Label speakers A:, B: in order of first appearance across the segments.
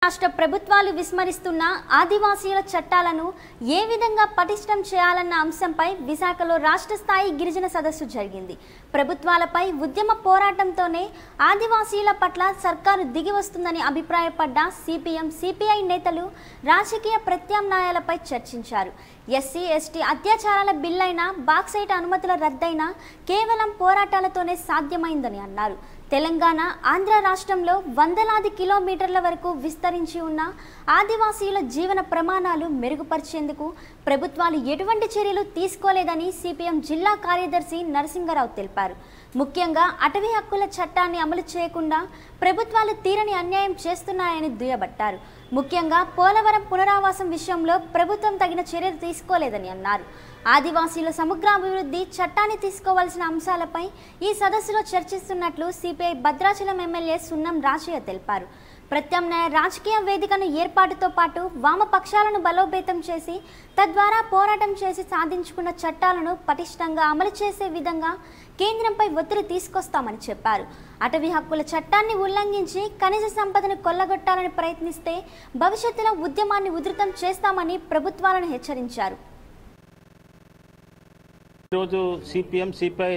A: రాష్ట్ర ప్రభుత్వాలు విస్మరిస్తున్న ఆదివాసీల చట్టాలను ఏ విధంగా పటిష్టం చేయాలన్న అంశంపై విశాఖలో రాష్ట్ర స్థాయి గిరిజన సదస్సు జరిగింది ప్రభుత్వాలపై ఉద్యమ పోరాటంతోనే ఆదివాసీల పట్ల సర్కారు దిగి వస్తుందని అభిప్రాయపడ్డ సిపిఎం సిపిఐ నేతలు రాజకీయ ప్రత్యామ్నాయాలపై చర్చించారు ఎస్సీ ఎస్టీ అత్యాచారాల బిల్లైన బాక్సైట్ అనుమతుల రద్దయినా కేవలం పోరాటాలతోనే సాధ్యమైందని అన్నారు తెలంగాణ ఆంధ్ర రాష్ట్రంలో వందలాది కిలోమీటర్ల వరకు విస్తరించి ఉన్న ఆదివాసీల జీవన ప్రమాణాలు మెరుగుపరిచేందుకు ప్రభుత్వాలు ఎటువంటి చర్యలు తీసుకోలేదని సిపిఎం జిల్లా కార్యదర్శి నరసింగరావు తెలిపారు ముఖ్యంగా అటవీ హక్కుల చట్టాన్ని అమలు చేయకుండా ప్రభుత్వాలు తీరని అన్యాయం చేస్తున్నాయని దుయ్యబట్టారు ముఖ్యంగా పోలవరం పునరావాసం విషయంలో ప్రభుత్వం తగిన చర్యలు తీసుకోలేదని అన్నారు ఆదివాసీల సమగ్రాభివృద్ధి చట్టాన్ని తీసుకోవాల్సిన అంశాలపై ఈ సదస్సులో చర్చిస్తున్నట్లు సిపిఐ భద్రాచలం ఎమ్మెల్యే సున్నం రాజయ్య తెలిపారు ప్రత్యామ్నాయ రాజకీయ వేదికను ఏర్పాటుతో పాటు వామపక్షాలను బలోపేతం చేసి తద్వారా పోరాటం చేసి సాధించుకున్న చట్టాలను పటిష్టంగా అమలు చేసే విధంగా కేంద్రంపై ఒత్తిడి తీసుకొస్తామని చెప్పారు అటవీ హక్కుల చట్టాన్ని ఉల్లంఘించి ఖనిజ సంపదను కొల్లగొట్టాలని ప్రయత్నిస్తే భవిష్యత్తులో ఉద్యమాన్ని ఉధృతం చేస్తామని ప్రభుత్వాలను హెచ్చరించారు
B: ఈరోజు సిపిఎం సిపిఐ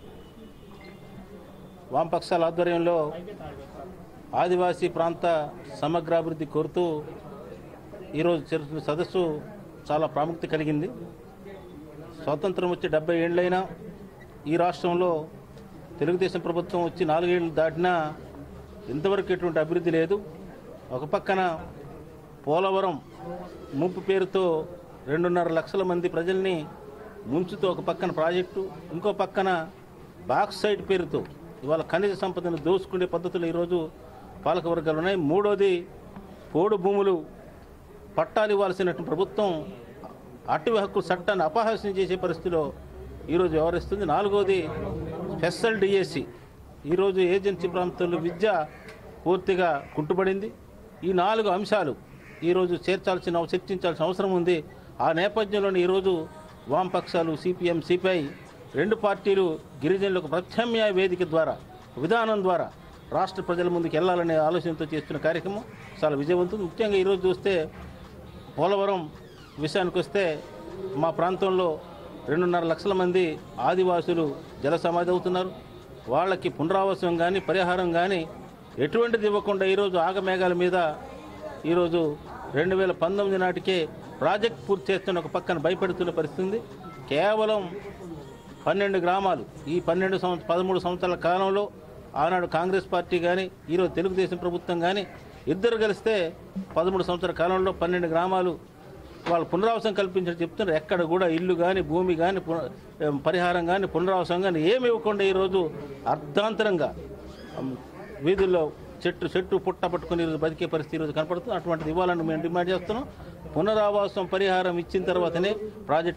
B: వామపక్షాల ఆధ్వర్యంలో ఆదివాసీ ప్రాంత సమగ్రాభివృద్ధి కోరుతూ ఈరోజు జరుగుతున్న సదస్సు చాలా ప్రాముఖ్యత కలిగింది స్వాతంత్రం వచ్చి డెబ్బై ఏళ్ళైనా ఈ రాష్ట్రంలో తెలుగుదేశం ప్రభుత్వం వచ్చి నాలుగేళ్లు దాటినా ఇంతవరకు ఎటువంటి అభివృద్ధి లేదు ఒక పక్కన పోలవరం ముంపు పేరుతో రెండున్నర లక్షల మంది ప్రజల్ని ముంచుతూ ఒక పక్కన ప్రాజెక్టు ఇంకో పక్కన బాక్సైడ్ పేరుతో ఇవాళ ఖనిజ సంపదను దోసుకునే పద్ధతులు ఈరోజు పాలకవర్గాలు ఉన్నాయి మూడోది పోడు భూములు పట్టాలు ఇవ్వాల్సినటువంటి ప్రభుత్వం అటవీ హక్కు చట్టాన్ని అపహాస్యం చేసే పరిస్థితిలో ఈరోజు వ్యవహరిస్తుంది నాలుగోది స్పెషల్ డిఎస్సి ఈరోజు ఏజెన్సీ ప్రాంతంలో విద్య పూర్తిగా కుంటుపడింది ఈ నాలుగు అంశాలు ఈరోజు చేర్చాల్సిన చర్చించాల్సిన అవసరం ఉంది ఆ నేపథ్యంలోనే ఈరోజు వామపక్షాలు సిపిఎం సిపిఐ రెండు పార్టీలు గిరిజనులకు ప్రత్యామ్నాయ వేదిక ద్వారా విధానం ద్వారా రాష్ట్ర ప్రజల ముందుకు వెళ్ళాలనే ఆలోచనతో చేస్తున్న కార్యక్రమం చాలా విజయవంతం ముఖ్యంగా ఈరోజు చూస్తే పోలవరం విషయానికి వస్తే మా ప్రాంతంలో రెండున్నర లక్షల మంది ఆదివాసులు జల సమాధి అవుతున్నారు వాళ్ళకి పునరావాసం కానీ పరిహారం కానీ ఎటువంటిది ఇవ్వకుండా ఈరోజు ఆగమేఘాల మీద ఈరోజు రెండు వేల పంతొమ్మిది నాటికే ప్రాజెక్ట్ పూర్తి చేస్తున్న ఒక పక్కన భయపెడుతున్న పరిస్థితి ఉంది కేవలం పన్నెండు గ్రామాలు ఈ పన్నెండు సంవత్సరం పదమూడు సంవత్సరాల కాలంలో ఆనాడు కాంగ్రెస్ పార్టీ కానీ ఈరోజు తెలుగుదేశం ప్రభుత్వం కానీ ఇద్దరు కలిస్తే పదమూడు సంవత్సరాల కాలంలో పన్నెండు గ్రామాలు వాళ్ళు పునరావాసం కల్పించడం చెప్తున్నారు ఎక్కడ కూడా ఇల్లు కానీ భూమి కానీ పున- పరిహారం కానీ పునరావాసం కానీ ఏమి ఇవ్వకుండా ఈరోజు అర్ధాంతరంగా ఉమ్, వీధుల్లో చెట్టు చెట్టు పుట్ట పట్టుకుని ఈరోజు బతికే పరిస్థితి ఈరోజు కనపడుతుంది అటువంటిది ఇవ్వాలని మేము డిమాండ్ చేస్తున్నాం పునరావాసం పరిహారం ఇచ్చిన తర్వాతనే ప్రాజెక్ట్